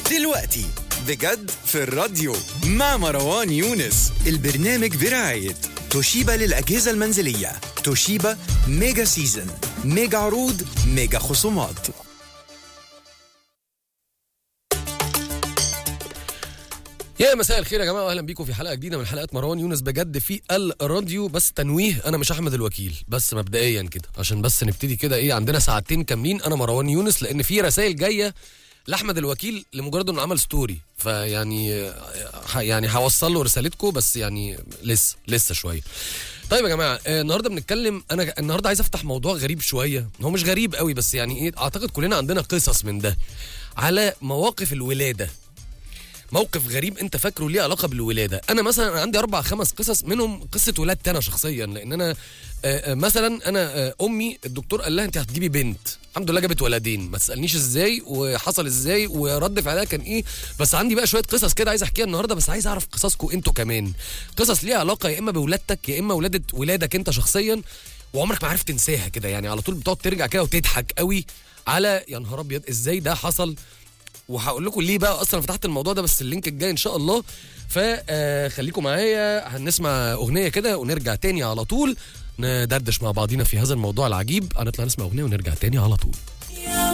دلوقتي بجد في الراديو مع مروان يونس البرنامج برعاية توشيبا للأجهزة المنزلية توشيبا ميجا سيزن ميجا عروض ميجا خصومات يا مساء الخير يا جماعه واهلا بيكم في حلقه جديده من حلقات مروان يونس بجد في الراديو بس تنويه انا مش احمد الوكيل بس مبدئيا كده عشان بس نبتدي كده ايه عندنا ساعتين كاملين انا مروان يونس لان في رسائل جايه لاحمد الوكيل لمجرد انه عمل ستوري فيعني ح- يعني هوصل له رسالتكم بس يعني لسه لسه شويه طيب يا جماعه آه، النهارده بنتكلم انا النهارده عايز افتح موضوع غريب شويه هو مش غريب قوي بس يعني ايه اعتقد كلنا عندنا قصص من ده على مواقف الولاده موقف غريب انت فاكره ليه علاقه بالولاده انا مثلا أنا عندي اربع خمس قصص منهم قصه ولادتي انا شخصيا لان انا آه، آه، مثلا انا آه، امي الدكتور قال لها انت هتجيبي بنت الحمد لله جابت ولدين ما تسالنيش ازاي وحصل ازاي ورد فعلها كان ايه بس عندي بقى شويه قصص كده عايز احكيها النهارده بس عايز اعرف قصصكم انتوا كمان قصص ليها علاقه يا اما بولادتك يا اما ولاده ولادك انت شخصيا وعمرك ما عارف تنساها كده يعني على طول بتقعد ترجع كده وتضحك قوي على يا نهار ابيض ازاي ده حصل وهقول لكم ليه بقى اصلا فتحت الموضوع ده بس اللينك الجاي ان شاء الله فخليكم معايا هنسمع اغنيه كده ونرجع تاني على طول ندردش مع بعضينا في هذا الموضوع العجيب هنطلع نسمع اغنيه ونرجع تاني على طول